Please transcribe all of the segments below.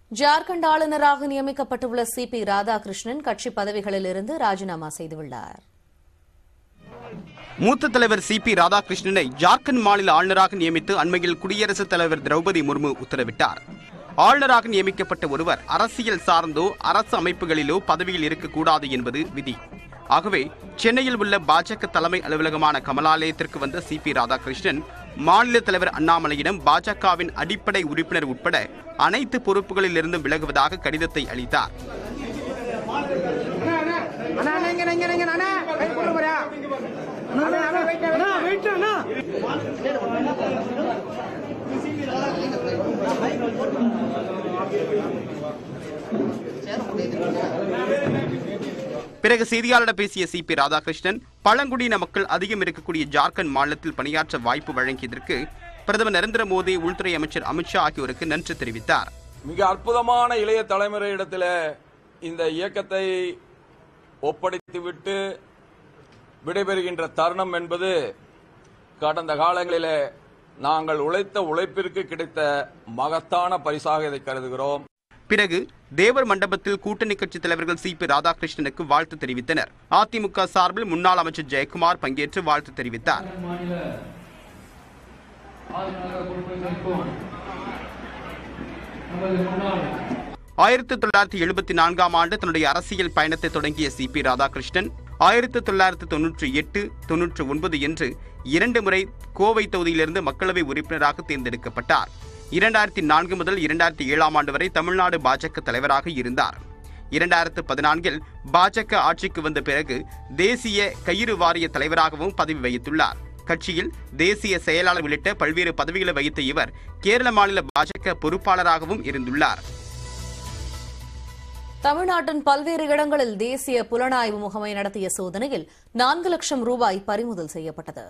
ஜார்க்கண்ட் ஆளுநராக நியமிக்கப்பட்டுள்ள C B Radhakrishnan கட்சி பதவிகளிலிருந்து ராஜினாமா செய்துள்ளார் மூத்த தலைவர் சி பி ராதாகிருஷ்ணனை ஜார்க்கண்ட் மாநில ஆளுநராக நியமித்து அண்மையில் குடியரசுத் தலைவர் திரௌபதி முர்மு உத்தரவிட்டார் ஆளுநராக நியமிக்கப்பட்ட ஒருவர் அரசியல் சார்ந்தோ அரசு அமைப்புகளிலோ பதவியில் இருக்கக்கூடாது என்பது விதி ஆகவே சென்னையில் உள்ள பாஜக தலைமை அலுவலகமான கமலாலயத்திற்கு வந்த சி பி ராதாகிருஷ்ணன் மாநில தலைவர் அண்ணாமலையிடம் பாஜகவின் அடிப்படை உறுப்பினர் உட்பட அனைத்து பொறுப்புகளிலிருந்தும் விலகுவதாக கடிதத்தை அளித்தார் அண்ணா அண்ணா இங்க இங்க இங்க அண்ணா வெயிட் பண்ண போறியா அண்ணா அண்ணா வெயிட் அண்ணா வெயிட் அண்ணா பிறகு செய்தியாளரிடம் பேசிய சி பி ராதாகிருஷ்ணன் பழங்குடியின மக்கள் அதிகம் இருக்கக்கூடிய ஜார்க்கண்ட் மாநிலத்தில் பணியாற்ற வாய்ப்பு வழங்கியதற்கு பிரதமர் நரேந்திர மோடி உள்துறை அமைச்சர் அமித்ஷா ஆகியோருக்கு நன்றி தெரிவித்தார் மிக அற்புதமான இளைய தலைமுறையிடத்தில் இந்த இயக்கத்தை ஒப்படைத்துவிட்டு விடைபெறுகின்ற தருணம் என்பது கடந்த காலங்களிலே நாங்கள் உழைத்த உழைப்பிற்கு கிடைத்த மகத்தான பரிசாக இதை கருதுகிறோம் பிறகு தேவர் மண்டபத்தில் கூட்டணி கட்சி தலைவர்கள் சி பி ராதாகிருஷ்ணனுக்கு வாழ்த்து தெரிவித்தனர் அதிமுக சார்பில் முன்னாள் அமைச்சர் ஜெயக்குமார் பங்கேற்று வாழ்த்து தெரிவித்தார் மாநில ஆளுநராக பொறுப்பேற்கும் நமது முன்னாள் ஆயிரத்தி தொள்ளாயிரத்தி எழுபத்தி நான்காம் ஆண்டு தன்னுடைய அரசியல் பயணத்தை தொடங்கிய சி பி ராதாகிருஷ்ணன் ஆயிரத்தி தொள்ளாயிரத்தி தொன்னூற்றி எட்டு தொன்னூற்றி ஒன்பது என்று இரண்டு முறை கோவை தொகுதியிலிருந்து மக்களவை உறுப்பினராக தேர்ந்தெடுக்கப்பட்டார் இரண்டாயிரத்தி நான்கு முதல் இரண்டாயிரத்தி ஏழாம் ஆண்டு வரை தமிழ்நாடு பாஜக தலைவராக இருந்தார் இரண்டாயிரத்து பதினான்கில் பாஜக ஆட்சிக்கு வந்த பிறகு தேசிய கயிறு வாரிய தலைவராகவும் பதவி வகித்துள்ளார் கட்சியில் தேசிய செயலாளர் உள்ளிட்ட பல்வேறு பதவிகளை வகித்த இவர் கேரள மாநில பாஜக பொறுப்பாளராகவும் இருந்துள்ளார் தமிழ்நாட்டின் பல்வேறு இடங்களில் தேசிய புலனாய்வு முகமை நடத்திய சோதனையில் நான்கு லட்சம் ரூபாய் பறிமுதல் செய்யப்பட்டது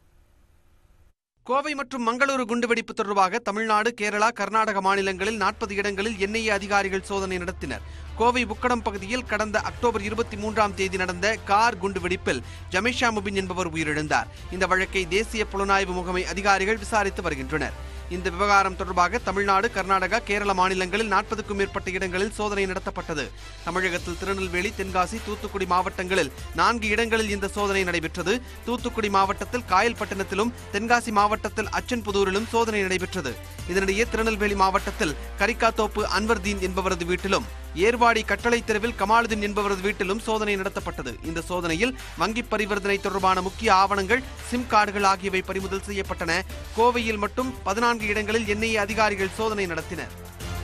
கோவை மற்றும் மங்களூரு குண்டுவெடிப்பு தொடர்பாக தமிழ்நாடு கேரளா கர்நாடக மாநிலங்களில் நாற்பது இடங்களில் என்ஐஏ அதிகாரிகள் சோதனை நடத்தினர் கோவை புக்கடம் பகுதியில் கடந்த அக்டோபர் இருபத்தி மூன்றாம் தேதி நடந்த கார் குண்டுவெடிப்பில் ஜமேஷா முபின் என்பவர் உயிரிழந்தார் இந்த வழக்கை தேசிய புலனாய்வு முகமை அதிகாரிகள் விசாரித்து வருகின்றனர் இந்த விவகாரம் தொடர்பாக தமிழ்நாடு கர்நாடகா கேரள மாநிலங்களில் நாற்பதுக்கும் மேற்பட்ட இடங்களில் சோதனை நடத்தப்பட்டது தமிழகத்தில் திருநெல்வேலி தென்காசி தூத்துக்குடி மாவட்டங்களில் நான்கு இடங்களில் இந்த சோதனை நடைபெற்றது தூத்துக்குடி மாவட்டத்தில் காயல்பட்டினத்திலும் தென்காசி மாவட்டத்தில் அச்சன்புதூரிலும் சோதனை நடைபெற்றது இதனிடையே திருநெல்வேலி மாவட்டத்தில் கரிக்காத்தோப்பு அன்வர்தீன் என்பவரது வீட்டிலும் ஏர்வாடி கட்டளை தெருவில் கமாலுதீன் என்பவரது வீட்டிலும் சோதனை நடத்தப்பட்டது இந்த சோதனையில் வங்கி பரிவர்த்தனை தொடர்பான முக்கிய ஆவணங்கள் சிம் கார்டுகள் ஆகியவை பறிமுதல் செய்யப்பட்டன கோவையில் மட்டும் பதினான்கு இடங்களில் என்ஐஏ அதிகாரிகள் சோதனை நடத்தினர்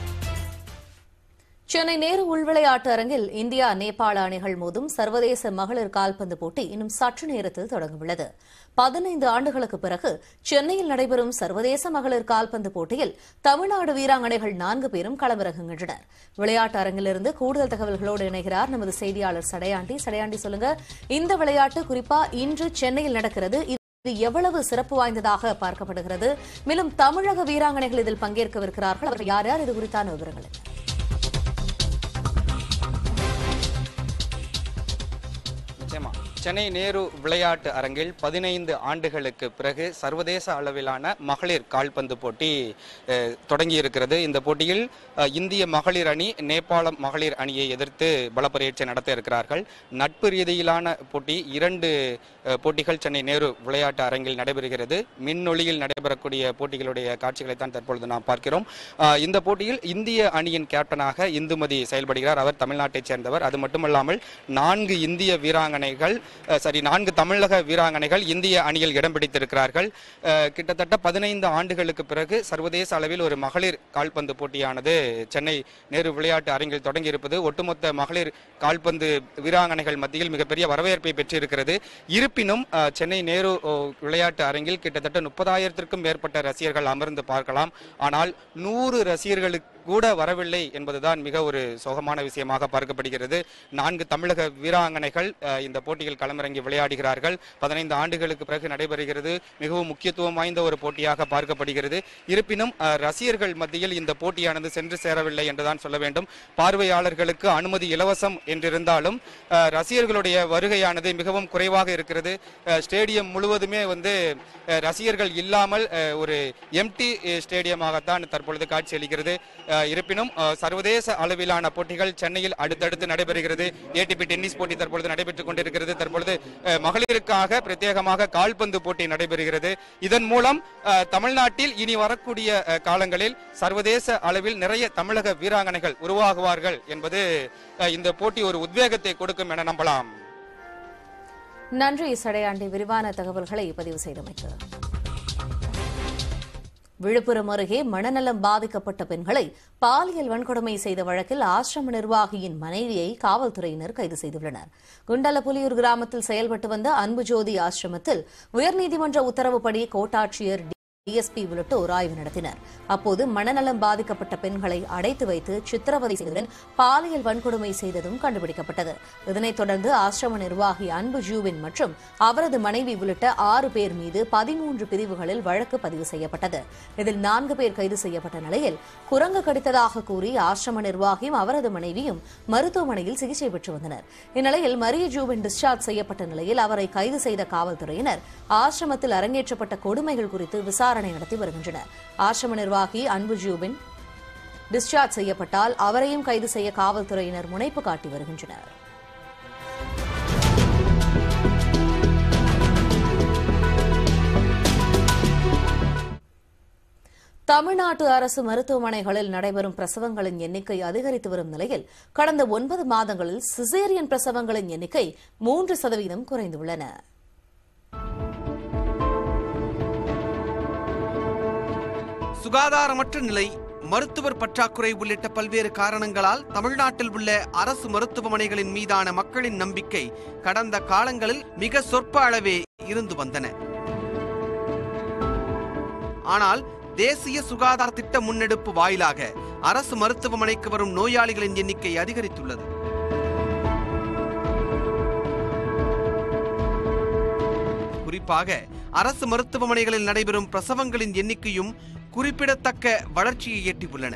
சென்னை நேரு உள்விளையாட்டு அரங்கில் இந்தியா நேபாள அணிகள் மோதும் சர்வதேச மகளிர் கால்பந்து போட்டி இன்னும் சற்று நேரத்தில் தொடங்கவுள்ளது பதினைந்து ஆண்டுகளுக்கு பிறகு சென்னையில் நடைபெறும் சர்வதேச மகளிர் கால்பந்து போட்டியில் தமிழ்நாடு வீராங்கனைகள் நான்கு பேரும் களமிறங்குகின்றனர் விளையாட்டு அரங்கிலிருந்து கூடுதல் தகவல்களோடு இணைகிறார் நமது செய்தியாளர் சடையாண்டி சடையாண்டி சொல்லுங்க இந்த விளையாட்டு குறிப்பா இன்று சென்னையில் நடக்கிறது இது எவ்வளவு சிறப்பு வாய்ந்ததாக பார்க்கப்படுகிறது மேலும் தமிழக வீராங்கனைகள் இதில் பங்கேற்கவிருக்கிறார்கள் அவர்கள் யார் யார் இது குறித்தான விவரங்கள் என்ன? நிச்சயமா சென்னை நேரு விளையாட்டு அரங்கில் பதினைந்து ஆண்டுகளுக்கு பிறகு சர்வதேச அளவிலான மகளிர் கால்பந்து போட்டி அஹ், தொடங்கியிருக்கிறது இந்த போட்டியில் அஹ், இந்திய மகளிர் அணி நேபாள மகளிர் அணியை எதிர்த்து பலப்பரீட்சை நடத்த இருக்கிறார்கள் நட்பு ரீதியிலான போட்டி இரண்டு அஹ், போட்டிகள் சென்னை நேரு விளையாட்டு அரங்கில் நடைபெறுகிறது மின்னொளியில் நடைபெறக்கூடிய போட்டிகளுடைய காட்சிகளை தான் தற்பொழுது நாம் பார்க்கிறோம் அஹ், இந்த போட்டியில் இந்திய அணியின் கேப்டனாக இந்துமதி செயல்படுகிறார் அவர் தமிழ்நாட்டைச் சேர்ந்தவர் அது மட்டுமல்லாமல் நான்கு இந்திய வீராங்கனைகள் அஹ், சரி நான்கு தமிழக வீராங்கனைகள் இந்திய அணியில் இடம் பிடித்திருக்கிறார்கள் அஹ், கிட்டத்தட்ட பதினைந்து ஆண்டுகளுக்கு பிறகு சர்வதேச அளவில் ஒரு மகளிர் கால்பந்து போட்டியானது சென்னை நேரு விளையாட்டு அரங்கில் தொடங்கியிருப்பது ஒட்டுமொத்த மகளிர் கால்பந்து வீராங்கனைகள் மத்தியில் மிகப்பெரிய வரவேற்பை பெற்றிருக்கிறது இருப்பினும் அஹ், சென்னை நேரு ஓ, விளையாட்டு அரங்கில் கிட்டத்தட்ட முப்பதாயிரத்திற்கும் மேற்பட்ட ரசிகர்கள் அமர்ந்து பார்க்கலாம் ஆனால் நூறு ரசிகர்களுக்கு கூட வரவில்லை என்பதுதான் மிக ஒரு சோகமான விஷயமாக பார்க்கப்படுகிறது நான்கு தமிழக வீராங்கனைகள் அஹ், இந்த போட்டியில் களமிறங்கி விளையாடுகிறார்கள் பதினைந்து ஆண்டுகளுக்கு பிறகு நடைபெறுகிறது மிகவும் முக்கியத்துவம் வாய்ந்த ஒரு போட்டியாக பார்க்கப்படுகிறது இருப்பினும் அஹ், ரசிகர்கள் மத்தியில் இந்த போட்டியானது சென்று சேரவில்லை என்றுதான் சொல்ல வேண்டும் பார்வையாளர்களுக்கு அனுமதி இலவசம் என்றிருந்தாலும் அஹ், ரசிகர்களுடைய வருகையானது மிகவும் குறைவாக இருக்கிறது அஹ், ஸ்டேடியம் முழுவதுமே வந்து அஹ், ரசிகர்கள் இல்லாமல் அஹ், ஒரு எம்டி ஸ்டேடியமாகத்தான் தற்பொழுது காட்சியளிக்கிறது அஹ், இருப்பினும் அஹ், சர்வதேச அளவிலான போட்டிகள் சென்னையில் அடுத்தடுத்து நடைபெறுகிறது ஏடிபி டென்னிஸ் போட்டி தற்பொழுது நடைபெற்றுக் கொண்டிருக்கிறது தற்பொழுது அஹ், மகளிருக்காக பிரத்யேகமாக கால்பந்து போட்டி நடைபெறுகிறது இதன் மூலம் அஹ், தமிழ்நாட்டில் இனி வரக்கூடிய அஹ், காலங்களில் சர்வதேச அளவில் நிறைய தமிழக வீராங்கனைகள் உருவாகுவார்கள் என்பது அஹ், இந்த போட்டி ஒரு உத்வேகத்தை கொடுக்கும் என நம்பலாம் நன்றி சடையாண்டி விரிவான தகவல்களை பதிவு செய்தமைக்கு விழுப்புரம் அருகே மனநலம் பாதிக்கப்பட்ட பெண்களை பாலியல் வன்கொடுமை செய்த வழக்கில் ஆசிரம நிர்வாகியின் மனைவியை காவல்துறையினர் கைது செய்துள்ளனர் குண்டலப்புலியூர் கிராமத்தில் செயல்பட்டு வந்த அன்புஜோதி ஆசிரமத்தில் உயர்நீதிமன்ற உத்தரவுப்படி கோட்டாட்சியர் டிஎஸ்பி உள்ளிட்டோர் ஆய்வு நடத்தினர் அப்போது மனநலம் பாதிக்கப்பட்ட பெண்களை அடைத்து வைத்து சித்திரவதை செய்ததுடன் பாலியல் வன்கொடுமை செய்ததும் கண்டுபிடிக்கப்பட்டது இதனைத் தொடர்ந்து ஆசிரம நிர்வாகி அன்பு ஜூவின் மற்றும் அவரது மனைவி உள்ளிட்ட ஆறு பேர் மீது பதிமூன்று பிரிவுகளில் வழக்கு பதிவு செய்யப்பட்டது இதில் நான்கு பேர் கைது செய்யப்பட்ட நிலையில் குரங்கு கடித்ததாக கூறி ஆசிரம நிர்வாகியும் அவரது மனைவியும் மருத்துவமனையில் சிகிச்சை பெற்று வந்தனர் இந்நிலையில் மரிய ஜூவின் டிஸ்சார்ஜ் செய்யப்பட்ட நிலையில் அவரை கைது செய்த காவல்துறையினர் ஆசிரமத்தில் அரங்கேற்றப்பட்ட கொடுமைகள் குறித்து விசாரணை நடத்தி வருகின்றனர் ஆசிரம நிர்வாகி அன்பு ஜூபின் டிஸ்சார்ஜ் செய்யப்பட்டால் அவரையும் கைது செய்ய காவல்துறையினர் முனைப்பு காட்டி வருகின்றனர் தமிழ்நாட்டு அரசு மருத்துவமனைகளில் நடைபெறும் பிரசவங்களின் எண்ணிக்கை அதிகரித்து வரும் நிலையில் கடந்த ஒன்பது மாதங்களில் சிசேரியன் பிரசவங்களின் எண்ணிக்கை மூன்று சதவீதம் குறைந்துள்ளன சுகாதாரமற்ற நிலை மருத்துவர் பற்றாக்குறை உள்ளிட்ட பல்வேறு காரணங்களால் தமிழ்நாட்டில் உள்ள அரசு மருத்துவமனைகளின் மீதான மக்களின் நம்பிக்கை கடந்த காலங்களில் மிக சொற்ப அளவே இருந்து வந்தன ஆனால் தேசிய சுகாதார திட்ட முன்னெடுப்பு வாயிலாக அரசு மருத்துவமனைக்கு வரும் நோயாளிகளின் எண்ணிக்கை அதிகரித்துள்ளது குறிப்பாக அரசு மருத்துவமனைகளில் நடைபெறும் பிரசவங்களின் எண்ணிக்கையும் குறிப்பிடத்தக்க வளர்ச்சியை எட்டியுள்ளன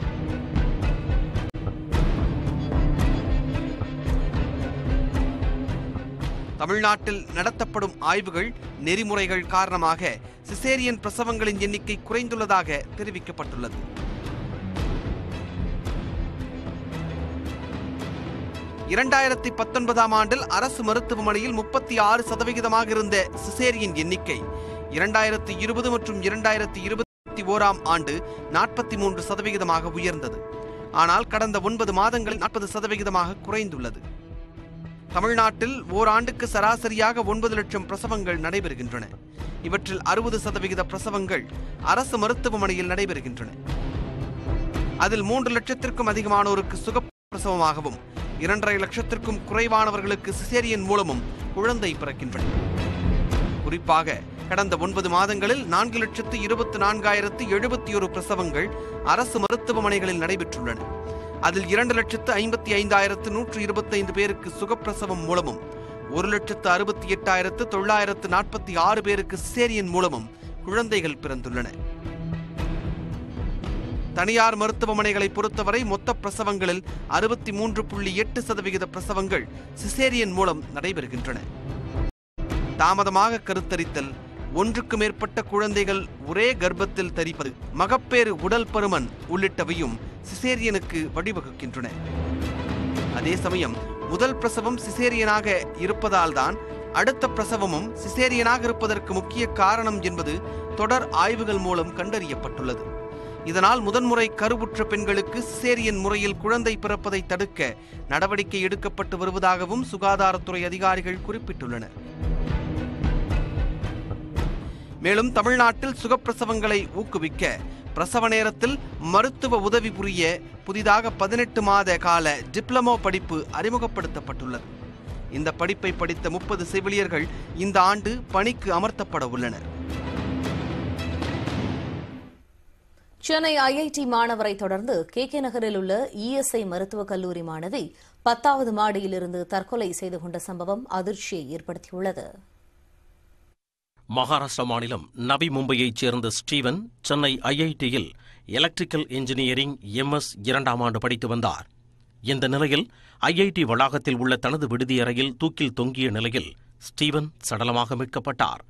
தமிழ்நாட்டில் நடத்தப்படும் ஆய்வுகள் நெறிமுறைகள் காரணமாக சிசேரியன் பிரசவங்களின் எண்ணிக்கை குறைந்துள்ளதாக தெரிவிக்கப்பட்டுள்ளது இரண்டாயிரத்தி பத்தொன்பதாம் ஆண்டில் அரசு மருத்துவமனையில் முப்பத்தி ஆறு சதவிகிதமாக இருந்த சிசேரியன் எண்ணிக்கை இரண்டாயிரத்தி இருபது மற்றும் இரண்டாயிரத்தி இருபத்தி ஓராம் ஆண்டு நாற்பத்தி மூன்று சதவிகிதமாக உயர்ந்தது ஆனால் கடந்த ஒன்பது மாதங்களில் நாற்பது சதவிகிதமாக குறைந்துள்ளது தமிழ்நாட்டில் ஓராண்டுக்கு சராசரியாக ஒன்பது லட்சம் பிரசவங்கள் நடைபெறுகின்றன இவற்றில் அறுபது சதவிகித பிரசவங்கள் அரசு மருத்துவமனையில் நடைபெறுகின்றன அதில் மூன்று லட்சத்திற்கும் அதிகமானோருக்கு சுகப்பிரசவமாகவும் இரண்டரை லட்சத்திற்கும் குறைவானவர்களுக்கு சிசேரியன் மூலமும் குழந்தை பிறக்கின்றன குறிப்பாக கடந்த ஒன்பது மாதங்களில் நான்கு லட்சத்து இருபத்தி நான்காயிரத்து எழுபத்தி ஒரு பிரசவங்கள் அரசு மருத்துவமனைகளில் நடைபெற்றுள்ளன அதில் இரண்டு லட்சத்து ஐம்பத்தி ஐந்தாயிரத்து நூற்று இருபத்தைந்து பேருக்கு சுகப்பிரசவம் மூலமும் ஒரு லட்சத்து அறுபத்தி எட்டாயிரத்து தொள்ளாயிரத்து நாற்பத்தி ஆறு பேருக்கு சிசேரியன் மூலமும் குழந்தைகள் பிறந்துள்ளன தனியார் மருத்துவமனைகளை பொறுத்தவரை மொத்த பிரசவங்களில் அறுபத்தி மூன்று புள்ளி எட்டு சதவிகித பிரசவங்கள் சிசேரியன் மூலம் நடைபெறுகின்றன தாமதமாக கருத்தரித்தல் ஒன்றுக்கு மேற்பட்ட குழந்தைகள் ஒரே கர்ப்பத்தில் தரிப்பது மகப்பேறு உடல் பருமன் உள்ளிட்டவையும் சிசேரியனுக்கு வழிவகுக்கின்றன அதே சமயம் முதல் பிரசவம் சிசேரியனாக இருப்பதால்தான் அடுத்த பிரசவமும் சிசேரியனாக இருப்பதற்கு முக்கிய காரணம் என்பது தொடர் ஆய்வுகள் மூலம் கண்டறியப்பட்டுள்ளது இதனால் முதன்முறை கருவுற்ற பெண்களுக்கு சிசேரியன் முறையில் குழந்தை பிறப்பதை தடுக்க நடவடிக்கை எடுக்கப்பட்டு வருவதாகவும் சுகாதாரத்துறை அதிகாரிகள் குறிப்பிட்டுள்ளனர் மேலும் தமிழ்நாட்டில் சுகப்பிரசவங்களை ஊக்குவிக்க பிரசவ நேரத்தில் மருத்துவ உதவி புரிய புதிதாக பதினெட்டு மாத கால டிப்ளமோ படிப்பு அறிமுகப்படுத்தப்பட்டுள்ளது இந்த படிப்பை படித்த முப்பது செவிலியர்கள் இந்த ஆண்டு பணிக்கு அமர்த்தப்பட உள்ளனர் சென்னை ஐஐடி மாணவரை தொடர்ந்து கே கே நகரில் உள்ள இஎஸ்ஐ மருத்துவக் கல்லூரி மாணவி பத்தாவது மாடியிலிருந்து தற்கொலை செய்து கொண்ட சம்பவம் அதிர்ச்சியை ஏற்படுத்தியுள்ளது மகாராஷ்டிரா மாநிலம் நவி மும்பையைச் சேர்ந்த ஸ்டீவன் சென்னை ஐஐடியில் எலக்ட்ரிக்கல் இன்ஜினியரிங் எம்எஸ் இரண்டாம் ஆண்டு படித்து வந்தார் இந்த நிலையில் ஐஐடி வளாகத்தில் உள்ள தனது விடுதியறையில் தூக்கில் தொங்கிய நிலையில் ஸ்டீவன் சடலமாக மீட்கப்பட்டார்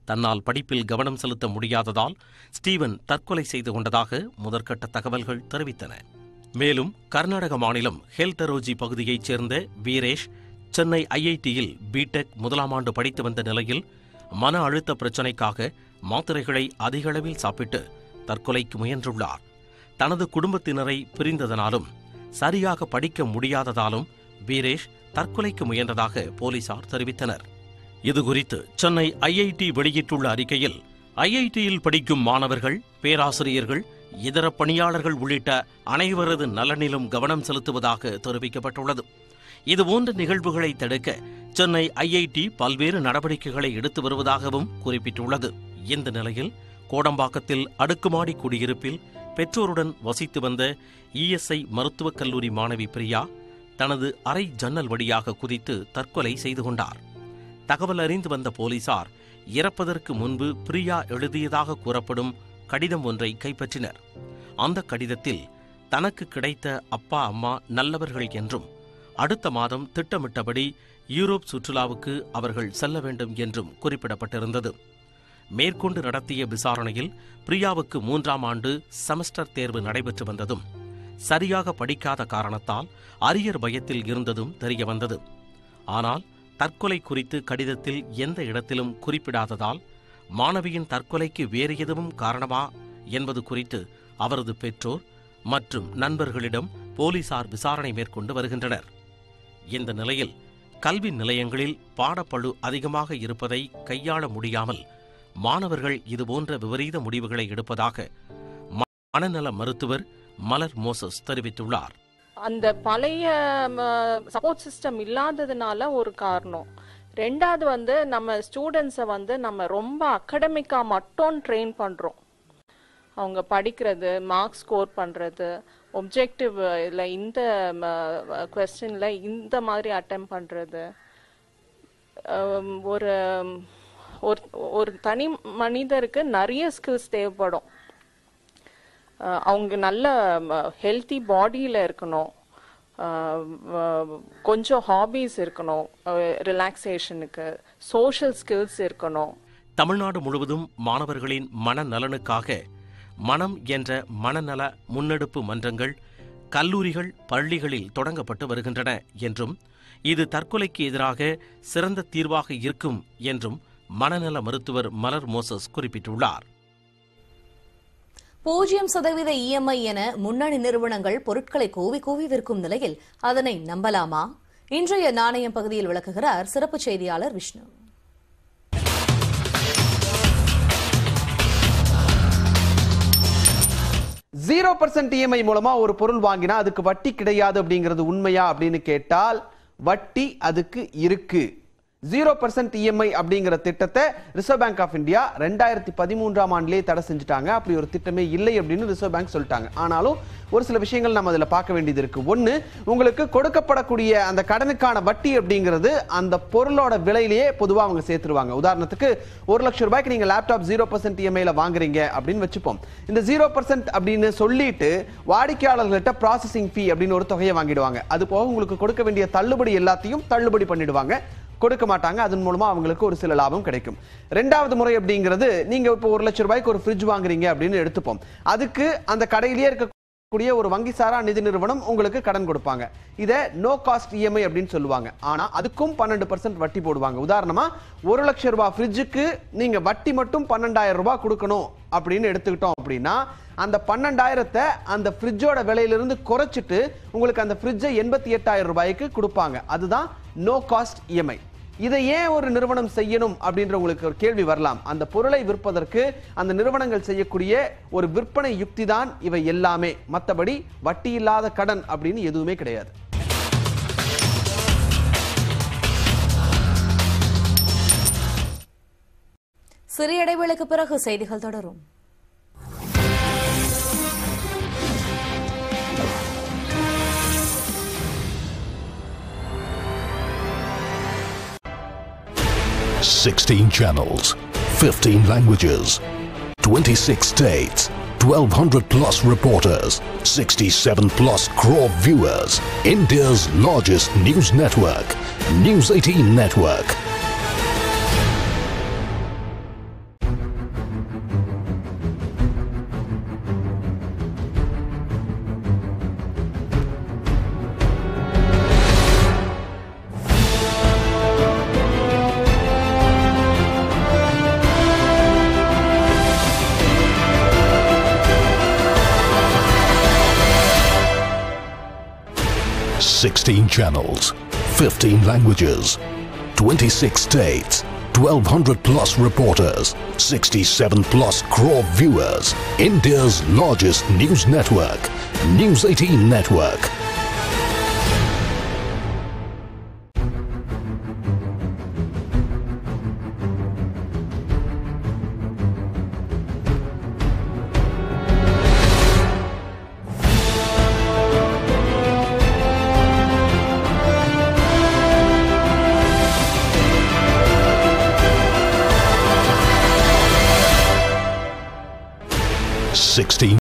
தன்னால் படிப்பில் கவனம் செலுத்த முடியாததால் ஸ்டீவன் தற்கொலை செய்து கொண்டதாக முதற்கட்ட தகவல்கள் தெரிவித்தன மேலும் கர்நாடக மாநிலம் ஹெல்தரோஜி பகுதியைச் சேர்ந்த வீரேஷ் சென்னை ஐஐடியில் பிடெக் முதலாம் ஆண்டு படித்து வந்த நிலையில் மன அழுத்த பிரச்சினைக்காக மாத்திரைகளை அதிக அளவில் சாப்பிட்டு தற்கொலைக்கு முயன்றுள்ளார் தனது குடும்பத்தினரை பிரிந்ததனாலும் சரியாக படிக்க முடியாததாலும் வீரேஷ் தற்கொலைக்கு முயன்றதாக போலீசார் தெரிவித்தனர் இதுகுறித்து சென்னை ஐஐடி வெளியிட்டுள்ள அறிக்கையில் ஐஐடியில் படிக்கும் மாணவர்கள் பேராசிரியர்கள் இதர பணியாளர்கள் உள்ளிட்ட அனைவரது நலனிலும் கவனம் செலுத்துவதாக தெரிவிக்கப்பட்டுள்ளது இதுபோன்ற நிகழ்வுகளை தடுக்க சென்னை ஐஐடி பல்வேறு நடவடிக்கைகளை எடுத்து வருவதாகவும் குறிப்பிட்டுள்ளது இந்த நிலையில் கோடம்பாக்கத்தில் அடுக்குமாடி குடியிருப்பில் பெற்றோருடன் வசித்து வந்த இஎஸ்ஐ மருத்துவக் கல்லூரி மாணவி பிரியா தனது அறை ஜன்னல் வழியாக குதித்து தற்கொலை செய்து கொண்டார் தகவல் அறிந்து வந்த போலீசார் இறப்பதற்கு முன்பு பிரியா எழுதியதாக கூறப்படும் கடிதம் ஒன்றை கைப்பற்றினர் அந்த கடிதத்தில் தனக்கு கிடைத்த அப்பா அம்மா நல்லவர்கள் என்றும் அடுத்த மாதம் திட்டமிட்டபடி யூரோப் சுற்றுலாவுக்கு அவர்கள் செல்ல வேண்டும் என்றும் குறிப்பிடப்பட்டிருந்தது மேற்கொண்டு நடத்திய விசாரணையில் பிரியாவுக்கு மூன்றாம் ஆண்டு செமஸ்டர் தேர்வு நடைபெற்று வந்ததும் சரியாக படிக்காத காரணத்தால் அரியர் பயத்தில் இருந்ததும் தெரியவந்தது ஆனால் தற்கொலை குறித்து கடிதத்தில் எந்த இடத்திலும் குறிப்பிடாததால் மாணவியின் தற்கொலைக்கு வேறு எதுவும் காரணமா என்பது குறித்து அவரது பெற்றோர் மற்றும் நண்பர்களிடம் போலீசார் விசாரணை மேற்கொண்டு வருகின்றனர் இந்த நிலையில் கல்வி நிலையங்களில் பாடப்பழு அதிகமாக இருப்பதை கையாள முடியாமல் மாணவர்கள் இதுபோன்ற விபரீத முடிவுகளை எடுப்பதாக ம- மனநல மருத்துவர் மலர் மோசஸ் தெரிவித்துள்ளார் அந்த பழைய சப்போர்ட் சிஸ்டம் இல்லாததுனால ஒரு காரணம் ரெண்டாவது வந்து நம்ம ஸ்டூடெண்ட்ஸை வந்து நம்ம ரொம்ப அகடமிக்கா மட்டும் ட்ரெயின் பண்றோம் அவங்க படிக்கிறது மார்க் ஸ்கோர் பண்றது ஒப்ஜெக்டிவ் இல்ல இந்த கொஸ்டின்ல இந்த மாதிரி அட்டம் பண்றது அம், ஒரு ஒரு ஒரு தனி மனிதருக்கு நிறைய ஸ்கில்ஸ் தேவைப்படும் அஹ் அவங்க நல்ல ஹெல்த்தி பாடியில் இருக்கணும் அஹ் வ- கொஞ்சம் ஹாபீஸ் இருக்கணும் ரிலாக்ஸேஷனுக்கு சோஷியல் ஸ்கில்ஸ் இருக்கணும் தமிழ்நாடு முழுவதும் மாணவர்களின் மனநலனுக்காக மனம் என்ற மனநல முன்னெடுப்பு மன்றங்கள் கல்லூரிகள் பள்ளிகளில் தொடங்கப்பட்டு வருகின்றன என்றும் இது தற்கொலைக்கு எதிராக சிறந்த தீர்வாக இருக்கும் என்றும் மனநல மருத்துவர் மலர் மோசஸ் குறிப்பிட்டுள்ளார் பூஜ்ஜியம் சதவீத இஎம்ஐ என முன்னணி நிறுவனங்கள் பொருட்களை கூவி கூவி விற்கும் நிலையில் அதனை நம்பலாமா இன்றைய நாணயம் பகுதியில் விளக்குகிறார் சிறப்பு செய்தியாளர் விஷ்ணு ஜீரோ பர்சன்ட் இஎம்ஐ மூலமா ஒரு பொருள் வாங்கினா அதுக்கு வட்டி கிடையாது அப்படிங்கிறது உண்மையா அப்படின்னு கேட்டால் வட்டி அதுக்கு இருக்கு ஜீரோ பர்சன்ட் இஎம்ஐ அப்படிங்கிற திட்டத்தை ரிசர்வ் பேங்க் ஆஃப் இந்தியா ரெண்டாயிரத்தி பதிமூன்றாம் ஆண்டிலே தடை செஞ்சுட்டாங்க அப்படி ஒரு திட்டமே இல்லை அப்படின்னு ரிசர்வ் பேங்க் சொல்லிட்டாங்க ஆனாலும் ஒரு சில விஷயங்கள் நம்ம அதில் பார்க்க வேண்டியது இருக்கு ஒன்று உங்களுக்கு கொடுக்கப்படக்கூடிய அந்த கடனுக்கான வட்டி அப்படிங்கிறது அந்த பொருளோட விலையிலேயே பொதுவாக அவங்க சேர்த்துருவாங்க உதாரணத்துக்கு ஒரு லட்சம் ரூபாய்க்கு நீங்க லேப்டாப் ஜீரோ பர்சன்ட் இஎம்ஐல வாங்குறீங்க அப்படின்னு வச்சுப்போம் இந்த ஜீரோ பர்சன்ட் அப்படின்னு சொல்லிட்டு வாடிக்கையாளர்கள்ட்ட ப்ராசஸிங் ஃபீ அப்படின்னு ஒரு தொகையை வாங்கிடுவாங்க அது போக உங்களுக்கு கொடுக்க வேண்டிய தள்ளுபடி எல்லாத்தையும் தள்ளுபடி பண்ணிடுவாங்க கொடுக்க மாட்டாங்க அதன் மூலமா அவங்களுக்கு ஒரு சில லாபம் கிடைக்கும் ரெண்டாவது முறை அப்படிங்கிறது நீங்க இப்போ ஒரு லட்சம் ரூபாய்க்கு ஒரு ஃப்ரிட்ஜ் வாங்குறீங்க அப்படின்னு எடுத்துப்போம் அதுக்கு அந்த கடையிலேயே இருக்க கூடிய ஒரு வங்கி சாரா நிதி நிறுவனம் உங்களுக்கு கடன் கொடுப்பாங்க இதை நோ காஸ்ட் இஎம்ஐ அப்படின்னு சொல்லுவாங்க ஆனா அதுக்கும் பன்னெண்டு பர்சன்ட் வட்டி போடுவாங்க உதாரணமா ஒரு லட்சம் ரூபாய் ஃப்ரிட்ஜுக்கு நீங்க வட்டி மட்டும் பன்னெண்டாயிரம் ரூபாய் கொடுக்கணும் அப்படின்னு எடுத்துக்கிட்டோம் அப்படின்னா அந்த பன்னெண்டாயிரத்தை அந்த ஃப்ரிட்ஜோட விலையிலிருந்து குறைச்சிட்டு உங்களுக்கு அந்த ஃப்ரிட்ஜை எண்பத்தி எட்டாயிரம் ரூபாய்க்கு கொடுப்பாங்க அதுதான் நோ காஸ்ட் இஎம்ஐ இதை ஏன் ஒரு நிறுவனம் செய்யணும் அப்படின்ற உங்களுக்கு ஒரு கேள்வி வரலாம் அந்த பொருளை விற்பதற்கு அந்த நிறுவனங்கள் செய்யக்கூடிய ஒரு விற்பனை யுக்தி தான் இவை எல்லாமே மற்றபடி வட்டி இல்லாத கடன் அப்படின்னு எதுவுமே கிடையாது சிறிய இடைவேளைக்கு பிறகு செய்திகள் தொடரும் Sixteen channels, fifteen languages, twenty-six states, twelve hundred plus reporters, sixty-seven plus crore viewers. India's largest news network, 18 Network. 16 channels, 15 languages, 26 states, 1200 plus reporters, 67 plus crore viewers. India's largest news network, News 18 Network. Sixteen